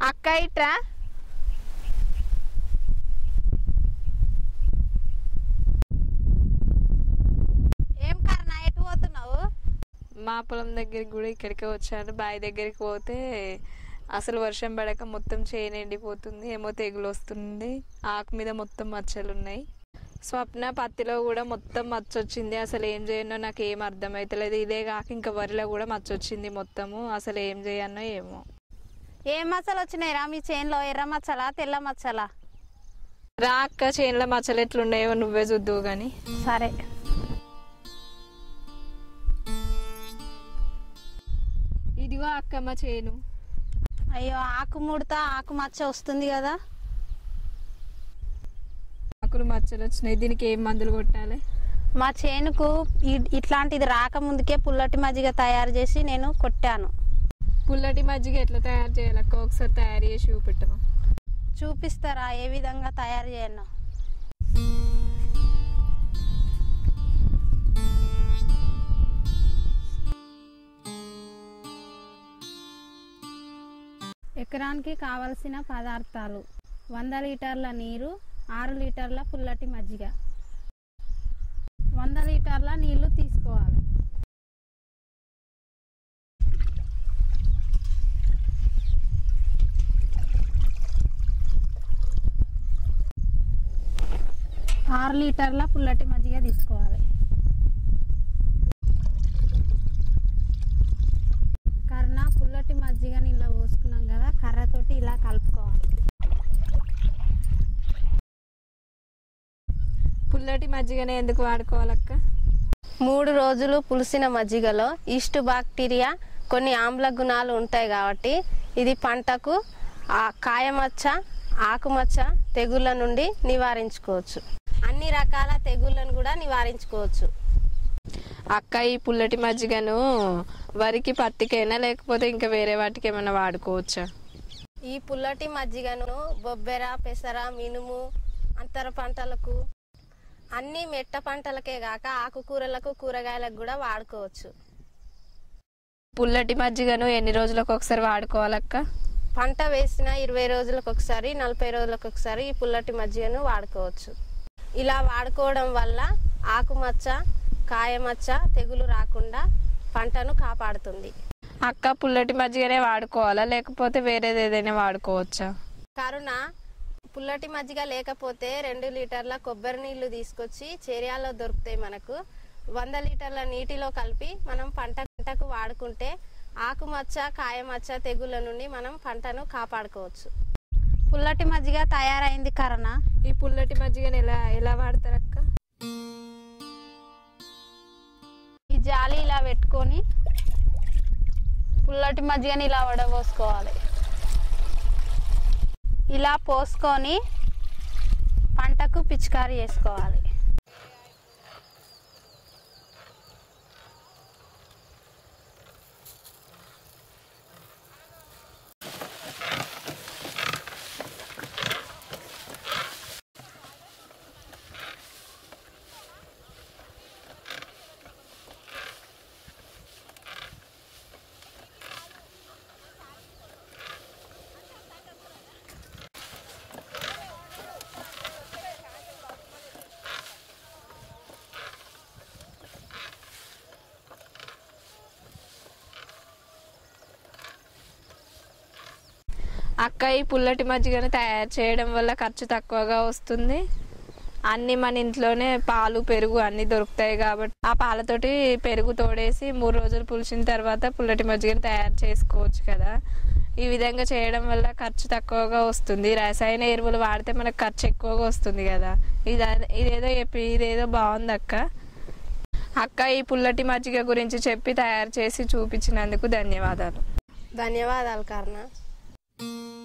అక్క ఇట్రా ఏం కారణం ఎటు పోతున్నావు మా పొలం దగ్గరికి కూడా ఇక్కడికే వచ్చాను బావి దగ్గరికి పోతే అసలు వర్షం పడక మొత్తం చేను ఎండిపోతుంది ఏమో తెగులు వస్తుంది ఆకు మీద మొత్తం మచ్చలు ఉన్నాయి స్వప్న పత్తిలో కూడా మొత్తం మచ్చ వచ్చింది అసలు ఏం చేయనో నాకు ఏం అర్థమవుతలేదు ఇదే కాక ఇంకా వరిలో కూడా మచ్చ వచ్చింది మొత్తము అసలు ఏం చేయనో ఏమో ఏం మచ్చలు వచ్చినాయిరా మీ చేనులో ఎర్ర మచ్చలా తెల్ల మచ్చలా రా అక్క చేనులో మచ్చలు ఎట్లున్నాయో నువ్వే చూద్దువు కానీ సరే ఇదిగో అక్క మా చేను అయ్యో ఆకు ముడత ఆకు మచ్చ వస్తుంది కదా ఆకులు మచ్చలు వచ్చినాయి దీనికి ఏం మందులు కొట్టాలి మా చేనుకు ఇ- ఇట్లాంటిది రాకముందుకే పుల్లటి మజ్జిగ తయారు చేసి నేను కొట్టాను పుల్లటి మజ్జిగ ఎట్లా తయారు చేయాలి అక్క ఒకసారి తయారు చేసి చూపెట్టమా చూపిస్తారా ఏ విధంగా తయారు చేయను ఎకరానికి కావలసిన పదార్థాలు వంద లీటర్ల నీరు ఆరు లీటర్ల పుల్లటి మజ్జిగ వంద లీటర్ల నీళ్లు తీసుకోవాలి ఆరు లీటర్ల పుల్లటి మజ్జిగ తీసుకోవాలి కర్ణ పుల్లటి మజ్జిగ నీళ్ళ పోసుకున్నాం కదా కర్రతోటి ఇలా కలుపుకోవాలి పుల్లటి మజ్జిగనే ఎందుకు వాడుకోవాలక్క మూడు రోజులు పులిసిన మజ్జిగలో ఈస్ట్ బాక్టీరియా కొన్ని ఆమ్ల గుణాలు ఉంటాయి కాబట్టి ఇది పంటకు ఆ కాయమచ్చ ఆకుమచ్చ తెగుళ్ళ నుండి నివారించుకోవచ్చు అన్ని రకాల తెగుళ్ళను కూడా నివారించుకోవచ్చు అక్క ఈ పుల్లటి మజ్జిగను వరికి పత్తికైనా లేకపోతే ఇంకా వేరే వాటికి ఏమైనా వాడుకోవచ్చా ఈ పుల్లటి మజ్జిగను బొబ్బెర పెసర మినుము అంతర పంటలకు అన్ని మెట్ట పంటలకే కాక ఆకుకూరలకు కూరగాయలకు కూడా వాడుకోవచ్చు పుల్లటి మజ్జిగను ఎన్ని రోజులకు ఒకసారి వాడుకోవాలక్క పంట వేసిన ఇరవై రోజులకు ఒకసారి నలభై రోజులకు ఒకసారి ఈ పుల్లటి మజ్జిగను వాడుకోవచ్చు ఇలా వాడుకోవడం వల్ల ఆకుమచ్చ కాయమచ్చ తెగులు రాకుండా పంటను కాపాడుతుంది అక్క పుల్లటి మజ్జిగనే వాడుకోవాలా లేకపోతే వేరేది ఏదైనా వాడుకోవచ్చా కావున పుల్లటి మజ్జిగ లేకపోతే రెండు లీటర్ల కొబ్బరి నీళ్లు తీసుకొచ్చి చేరియాలో దొరుకుతాయి మనకు వంద లీటర్ల నీటిలో కలిపి మనం పంట పంటకు వాడుకుంటే ఆకుమచ్చ కాయమచ్చ తెగుళ్ళ నుండి మనం పంటను కాపాడుకోవచ్చు పుల్లటి మజ్జిగ తయారైంది కరణ ఈ పుల్లటి మజ్జిగను ఎలా ఎలా వాడతారక్క ఈ జాలి ఇలా పెట్టుకొని పుల్లటి మజ్జిగని ఇలా వడబోసుకోవాలి ఇలా పోసుకొని పంటకు పిచికారీ చేసుకోవాలి అక్క ఈ పుల్లటి మజ్జిగను తయారు చేయడం వల్ల ఖర్చు తక్కువగా వస్తుంది అన్ని మన ఇంట్లోనే పాలు పెరుగు అన్ని దొరుకుతాయి కాబట్టి ఆ పాలతోటి పెరుగు తోడేసి మూడు రోజులు పులిసిన తర్వాత పుల్లటి మజ్జిగను తయారు చేసుకోవచ్చు కదా ఈ విధంగా చేయడం వల్ల ఖర్చు తక్కువగా వస్తుంది రసాయన ఎరువులు వాడితే మనకు ఖర్చు ఎక్కువగా వస్తుంది కదా ఇది ఇదేదో చెప్పి ఇదేదో బాగుంది అక్క అక్క ఈ పుల్లటి మజ్జిగ గురించి చెప్పి తయారు చేసి చూపించినందుకు ధన్యవాదాలు ధన్యవాదాలు కర్ణ